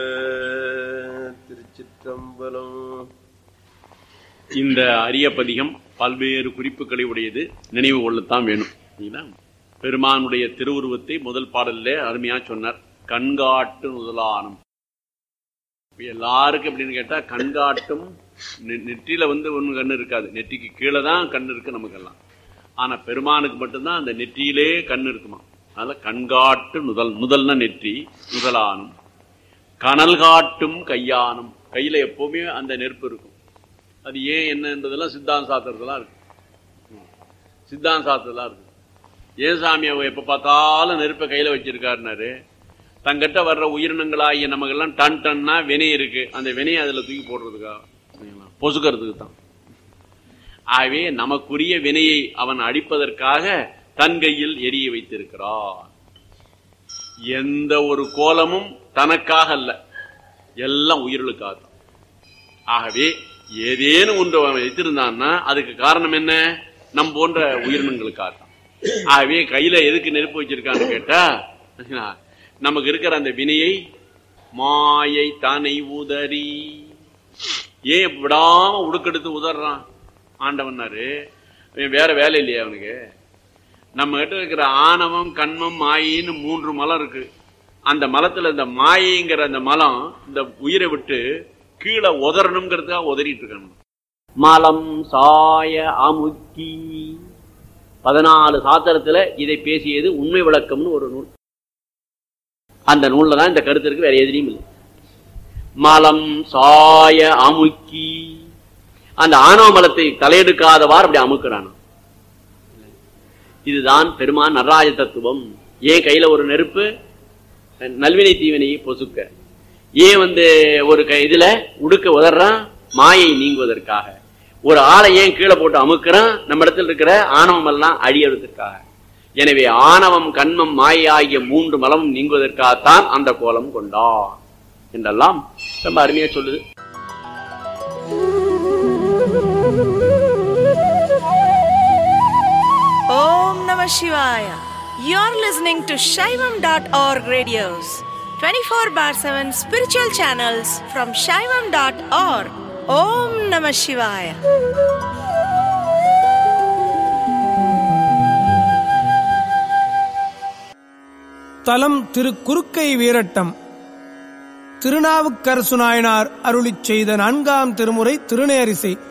திருச்சிற்றம்பலம் இந்த அரிய பதிகம் பல்வேறு குறிப்புகளை உடையது நினைவு கொள்ளத்தான் வேணும் சரிங்களா? பெருமானுடைய திருவுருவத்தை முதல் பாடல்ல அருமையா சொன்னார் கண்காட்டு முதலானம் இப்ப எல்லாருக்கும் எப்படின்னு கேட்டா கண்காட்டும் நெ- நெற்றியில வந்து ஒண்ணு கண்ணு இருக்காது நெற்றிக்கு கீழே தான் கண்ணு இருக்கு நமக்கெல்லாம் ஆனா பெருமானுக்கு மட்டும்தான் அந்த நெற்றியிலே கண்ணு இருக்குமா அதனால கண்காட்டு முதல் முதல்னா நெற்றி முதலானும் கனல் காட்டும் கையானும் கையில எப்பவுமே அந்த நெருப்பு இருக்கும் அது ஏன் என்னன்றதெல்லாம் சித்தாந்த சாஸ்திரத்தெல்லாம் இருக்கு ம். சித்தாந்த சாஸ்திரத்தெல்லாம் இருக்கு ஏன் சாமி அவ எப்ப பார்த்தாலும் நெருப்பை கையில வச்சிருக்காருனாரு தங்கிட்ட வர்ற உயிரினங்களாகிய நமக்கெல்லாம் டன் டன்னா வினை இருக்கு அந்த வினையை அதுல தூக்கி போடுறதுக்கா சரிங்களா? பொசுக்கிறதுக்கு தான் ஆகவே நமக்குரிய வினையை அவன் அடிப்பதற்காக தன் கையில் எரிய வைத்திருக்கிறான் எந்த ஒரு கோலமும் தனக்காக அல்ல எல்லாம் உயிர்களுக்காக தான் ஆகவே ஏதேனும் ஒன்று அவன் வைத்திருந்தான்னா அதுக்கு காரணம் என்ன நம் போன்ற உயிரினங்களுக்காக தான் ஆகவே கையில எதுக்கு நெருப்பு வச்சிருக்கான்னு கேட்டா நமக்கு இருக்கிற அந்த வினையை மாயை தனை உதறி ஏன் விடாம உடுக்கெடுத்து உதறான் ஆண்டவன்னாரு இவன் வேற வேலை இல்லையா அவனுக்கு நம்ம கிட்ட இருக்கிற ஆணவம் கண்மம் மாயின்னு மூன்று மலம் இருக்கு அந்த மலத்துல இந்த மாயைங்கிற அந்த மலம் இந்த உயிரை விட்டு கீழே உதறணுங்கிறதுக்காக உதறிட்டு இருக்காங்க மலம் சாய அமுக்கி பதினாலு சாத்திரத்துல இதை பேசியது உண்மை விளக்கம்னு ஒரு நூல் அந்த நூல்ல தான் இந்த கருத்து இருக்கு வேற எதிரியும் இல்லை மலம் சாய அமுக்கி அந்த ஆணவ மலத்தை தலையெடுக்காதவாறு அப்படி அமுக்குறான் இதுதான் பெருமான் நடராஜ தத்துவம் ஏன் கையில ஒரு நெருப்பு நல்வினை தீவினையை பொசுக்க ஏன் வந்து ஒரு க- இதுல உடுக்க உதறான் மாயை நீங்குவதற்காக ஒரு ஆளை ஏன் கீழே போட்டு அமுக்குறான் நம்ம இடத்துல இருக்கிற ஆணவம் எல்லாம் அழியறதுக்காக எனவே ஆணவம் கண்மம் மாயை ஆகிய மூன்று மலமும் நீங்குவதற்காகத்தான் அந்த கோலம் கொண்டான் என்றெல்லாம் ரொம்ப அருமையா சொல்லுது Om Namah Shivaya. You're listening to Shaivam.org radios, 24 bar 7 spiritual channels from Shaivam.org. Om Namah Shivaya. தலம் திரு குறுக்கை வீரட்டம் திருநாவுக்கரசு நாயனார் அருளிச் செய்த நான்காம் திருமுறை திருநேரிசை